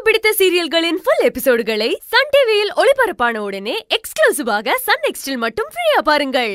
பிடித்த சீரியல்களின் full எபிசோடுகளை Sun டிவியில் ஒளிபரப்பான உடனே எக்ஸ்க்ளூசிவாக சன் நெக்ஸ்டில் மட்டும் ஃப்ரீயா பாருங்கள்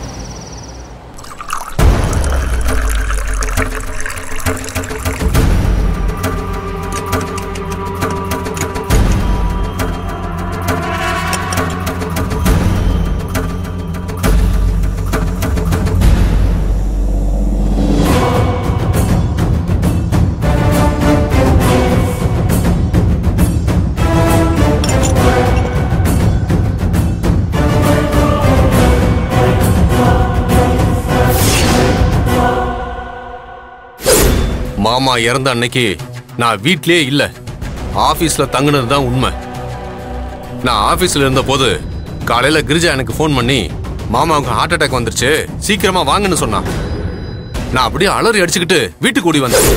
மாமா இறந்த அன்னைக்கு நான் வீட்லயே இல்ல ஆபீஸ்ல தங்குனது தான் உண்மை நான் ஆபீஸ்ல இருந்த போது காலையில கிரிஜா எனக்கு ஃபோன் பண்ணி மாமாவுக்கு ஹார்ட் அட்டாக் வந்துருச்சு சீக்கிரமா வாங்கன்னு சொன்னான் நான் அப்படியே அலறி அடிச்சுக்கிட்டு வீட்டுக்கு ஓடி வந்தேன்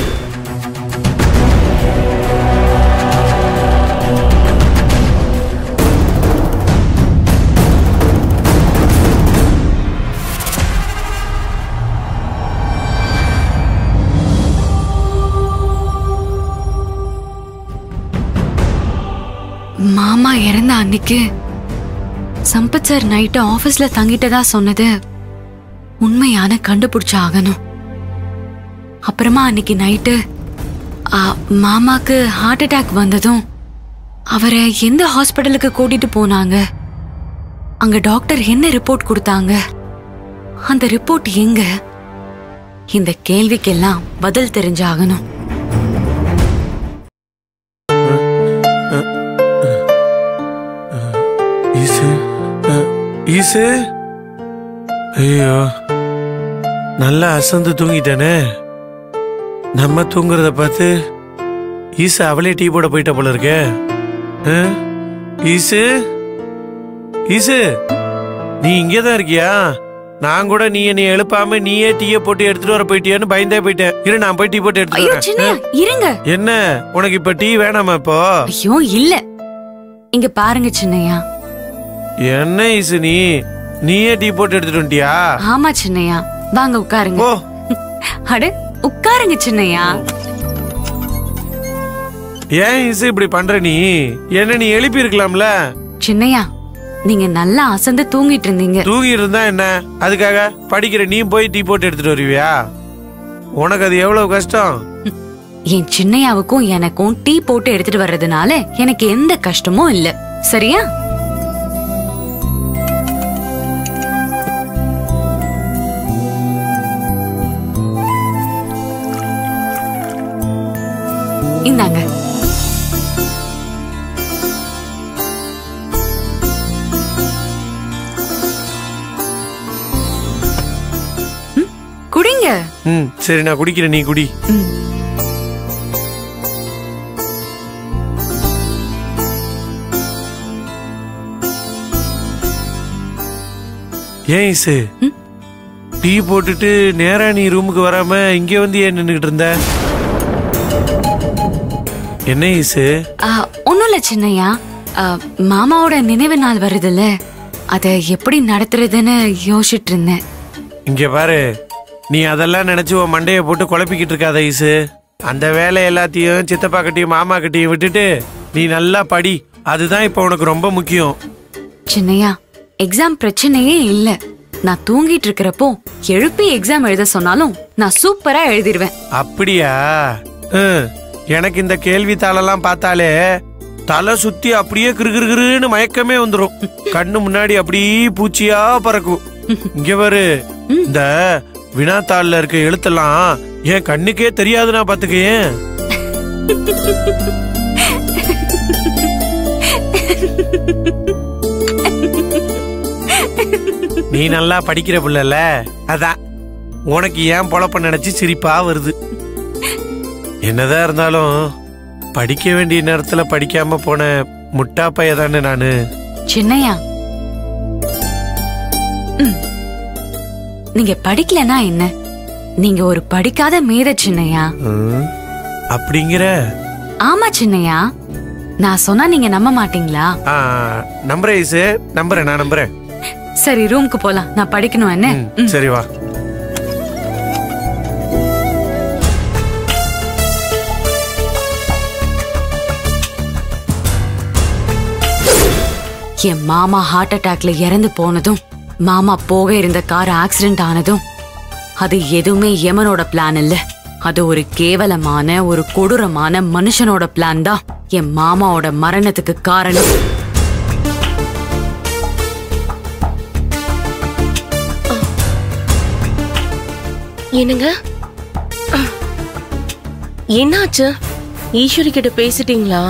மாமா இறந்த அன்னைக்கு சம்பத் சார் நைட்டு ஆபீஸ்ல தங்கிட்டதா சொன்னது உண்மையான கண்டுபிடிச்சு ஆகணும் அப்புறமா அன்னைக்கு நைட்டு ஆ, மாமாக்கு ஹார்ட் அட்டாக் வந்ததும் அவரை எந்த ஹாஸ்பிட்டலுக்கு கூட்டிட்டு போனாங்க அங்க டாக்டர் என்ன ரிப்போர்ட் கொடுத்தாங்க அந்த ரிப்போர்ட் எங்க இந்த கேள்விக்கெல்லாம் பதில் தெரிஞ்சாகணும் ஈசு அஹ், ஈசு ஐயோ நல்லா அசந்து தூங்கிட்டானே நம்ம தூங்குறத பார்த்து ஈசு அவளே டீ போட போயிட்ட போல இருக்கே அஹ், ஈசு ஈசு நீ இங்கே தான் இருக்கியா நான் கூட நீ என்னை எழுப்பாம நீயே டீயை போட்டு எடுத்துட்டு வர போயிட்டியான்னு பயந்தே போயிட்டேன் இரு நான் போய் டீ போட்டு எடுத்துட்டு ஐயோ வரேன் சின்னையா இருங்க என்ன உனக்கு இப்ப டீ வேணாமா இப்போ ஐயோ இல்ல இங்க பாருங்க சின்னையா என்ன ஈசு நீ நீயே டீ போட்டு எடுத்துட்டு வந்துட்டியா ஆமா சின்னையா வாங்க உட்காருங்க ஓ அட உட்காருங்க சின்னையா ஏன் இசை இப்படி பண்ற நீ என்ன நீ எழுப்பி இருக்கலாம்ல சின்னையா நீங்க நல்லா அசந்து தூங்கிட்டு இருந்தீங்க தூங்கி இருந்தா என்ன அதுக்காக படிக்கிற நீ போய் டீ போட்டு எடுத்துட்டு வருவியா உனக்கு அது எவ்வளவு கஷ்டம் என் சின்னையாவுக்கும் எனக்கும் டீ போட்டு எடுத்துட்டு வர்றதுனால எனக்கு எந்த கஷ்டமும் இல்ல சரியா இந்தாங்க ம், குடிங்க ம் சரி நான் குடிக்கிறேன் நீ குடி ம். ஏன் இசு ம்? டீ போட்டுட்டு நேரா நீ ரூமுக்கு வராம இங்க வந்து ஏன் நின்னுகிட்டு இருந்த என்ன இசு ஆ, ஒண்ணும் இல்ல சின்னையா ஆ, மாமாவோட நினைவு நாள் வருதுல்ல அத எப்படி நடத்துறதுன்னு யோசிச்சுட்டு இருந்தேன் இங்க பாரு நீ அதெல்லாம் நினைச்சு உன் மண்டைய போட்டு குழப்பிக்கிட்டு இருக்காத ஈசு அந்த வேலை எல்லாத்தையும் சித்தப்பா கிட்டயும் மாமா கிட்டயும் விட்டுட்டு நீ நல்லா படி அதுதான் இப்ப உனக்கு ரொம்ப முக்கியம் சின்னையா எக்ஸாம் பிரச்சனையே இல்ல நான் தூங்கிட்டு இருக்கிறப்போ எழுப்பி எக்ஸாம் எழுத சொன்னாலும் நான் சூப்பரா எழுதிருவேன் அப்படியா ஹம், எனக்கு இந்த கேள்வித்தாளெல்லாம் பார்த்தாலே தலை சுத்தி அப்படியே கிருகிருகிருன்னு மயக்கமே வந்துரும் கண்ணு முன்னாடி அப்படியே பூச்சியா பறக்கும் இங்க பாரு இந்த வினாத்தாள்ல இருக்க எழுத்தெல்லாம் என் கண்ணுக்கே தெரியாதுன்னா பாத்துக்கேன் நீ நல்லா படிக்கிற புள்ளல அதான் உனக்கு ஏன் பொழப்ப நினைச்சு சிரிப்பா வருது என்னதான் இருந்தாலும் படிக்க வேண்டிய நேரத்துல படிக்காம போன முட்டா பைய தானே நானு சின்னையா ம். நீங்க படிக்கலனா என்ன நீங்க ஒரு படிக்காத மேத சின்னையா ம், அப்படிங்கிற ஆமா சின்னையா நான் சொன்னா நீங்க நம்ப மாட்டீங்களா ஆ, நம்புறேன் ஐசு நம்புறேன் நான் நம்புறேன் சரி ரூம்க்கு போலாம் நான் படிக்கணும் என்ன ம், சரி வா என் மாமா ஹார்ட் அட்டாக்ல இறந்து போனதும் மாமா போக இருந்த கார் ஆக்சிடென்ட் ஆனதும் அது எதுவுமே யமனோட பிளான் இல்ல அது ஒரு கேவலமான ஒரு கொடூரமான மனுஷனோட பிளான் தான் என் மாமாவோட மரணத்துக்கு காரணம் என்னங்க அஹ். என்னாச்சு ஈஸ்வரி கிட்ட பேசிட்டீங்களா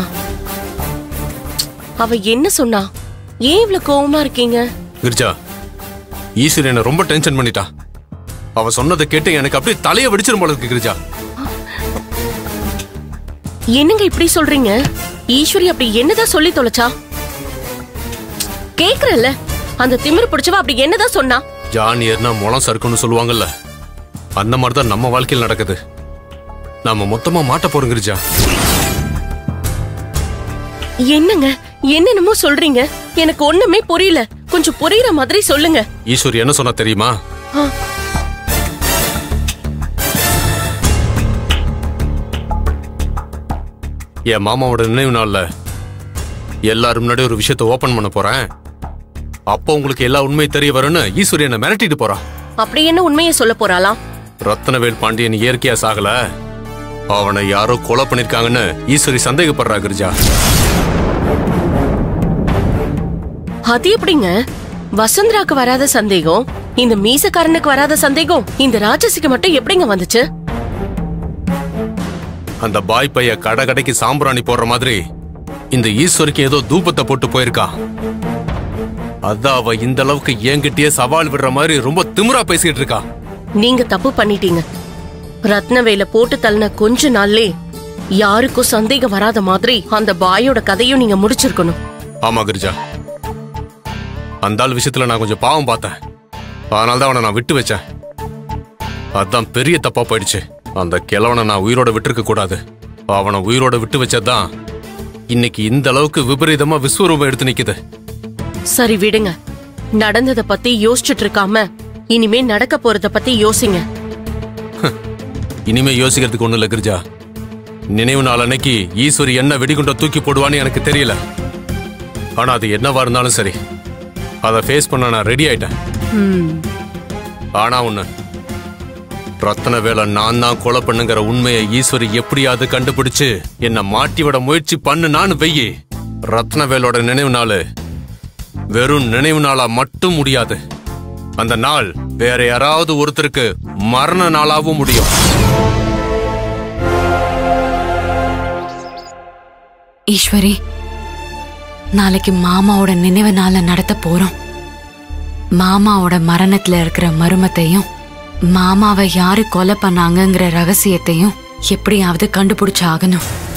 அவ என்ன சொன்னா ஏன் இவ்வளவு கோவமா இருக்கீங்க கிரிஜா ஈஸ்வரி என்ன ரொம்ப டென்ஷன் பண்ணிட்டா அவ சொன்னதை கேட்டு எனக்கு அப்படியே தலைய வெடிச்சிரும் போல இருக்கு கிரிஜா என்னங்க இப்படி சொல்றீங்க ஈஸ்வரி அப்படி என்னதான் சொல்லி தொலைச்சா கேக்குறல்ல அந்த திமிரு பிடிச்சவ அப்படி என்னதான் சொன்னா ஜான் ஏறினா முளம் சறுக்குன்னு சொல்லுவாங்கல்ல அந்த மாதிரி தான் நம்ம வாழ்க்கையில் நடக்குது நாம மொத்தமா மாட்ட போறோம் கிரிஜா என்னங்க என்னென்னமோ சொல்றீங்க எனக்கு ஒண்ணுமே புரியல கொஞ்சம் புரியுற மாதிரி சொல்லுங்க ஈஸ்வரி என்ன சொன்னா தெரியுமா ஆ. என் மாமாவோட நினைவு நாள்ல எல்லாரும் முன்னாடி ஒரு விஷயத்தை ஓபன் பண்ண போறேன் அப்போ உங்களுக்கு எல்லா உண்மையும் தெரிய வரும்னு ஈஸ்வரி என்ன மிரட்டிட்டு போறா அப்படி என்ன உண்மையை சொல்ல போறாளாம் ரத்னவேல் பாண்டியன் இயற்கையா சாகல அவனை யாரோ கொலை பண்ணிருக்காங்கன்னு ஈஸ்வரி சந்தேகப்படுறா கிரிஜா அது எப்படிங்க வசுந்தராக்கு வராத சந்தேகம் இந்த மீசக்காரனுக்கு வராத சந்தேகம் இந்த ராட்சசிக்கு மட்டும் எப்படிங்க வந்துச்சு அந்த பாய் பைய கடை கடைக்கு சாம்பிராணி போடுற மாதிரி இந்த ஈஸ்வரிக்கு ஏதோ தூபத்தை போட்டு போயிருக்கா அதான் அவ இந்த அளவுக்கு என்கிட்டயே சவால் விடுற மாதிரி ரொம்ப திமிரா பேசிட்டு இருக்கா நீங்க தப்பு பண்ணிட்டீங்க ரத்னவேல போட்டு தள்ளின கொஞ்ச நாள்லே யாருக்கும் சந்தேகம் வராத மாதிரி அந்த பாயோட கதையும் நீங்க முடிச்சிருக்கணும் ஆமா கிரிஜா அந்த ஆள் விஷயத்துல நான் கொஞ்சம் பாவம் பார்த்தேன் அதனால தான் அவனை நான் விட்டு வச்சேன் அதான் பெரிய தப்பா போயிடுச்சு அந்த கிழவனை நான் உயிரோட விட்டுருக்க கூடாது அவனை உயிரோட விட்டு வச்சதுதான் இன்னைக்கு இந்த அளவுக்கு விபரீதமா விஸ்வரூபம் எடுத்து நிக்குது சரி விடுங்க நடந்தத பத்தி யோசிச்சுட்டு இருக்காம இனிமே நடக்க போறத பத்தி யோசிங்க இனிமே யோசிக்கிறதுக்கு ஒண்ணு இல்ல கிரிஜா நினைவு நாள் அன்னைக்கு ஈஸ்வரி என்ன வெடிகுண்ட தூக்கி போடுவான்னு எனக்கு தெரியல ஆனா அது என்னவா இருந்தாலும் சரி அதை ஃபேஸ் பண்ண நான் ரெடி ஆயிட்டேன் ஆனா ஒண்ணு ரத்ன வேலை நான் தான் கொலை பண்ணுங்கிற உண்மையை ஈஸ்வரி எப்படியாவது கண்டுபிடிச்சு என்ன மாட்டி விட முயற்சி பண்ணுனான்னு வெயி ரத்னவேலோட நினைவு நாள் வெறும் நினைவு நாளா மட்டும் முடியாது அந்த நாள் வேற யாராவது ஒருத்தருக்கு மரண நாளாவும் முடியும் ஈஸ்வரி நாளைக்கு மாமாவோட நினைவு நாள நடத்த போறோம் மாமாவோட மரணத்துல இருக்கிற மர்மத்தையும் மாமாவை யாரு கொலை பண்ணாங்கங்கிற ரகசியத்தையும் எப்படியாவது கண்டுபிடிச்சாகணும்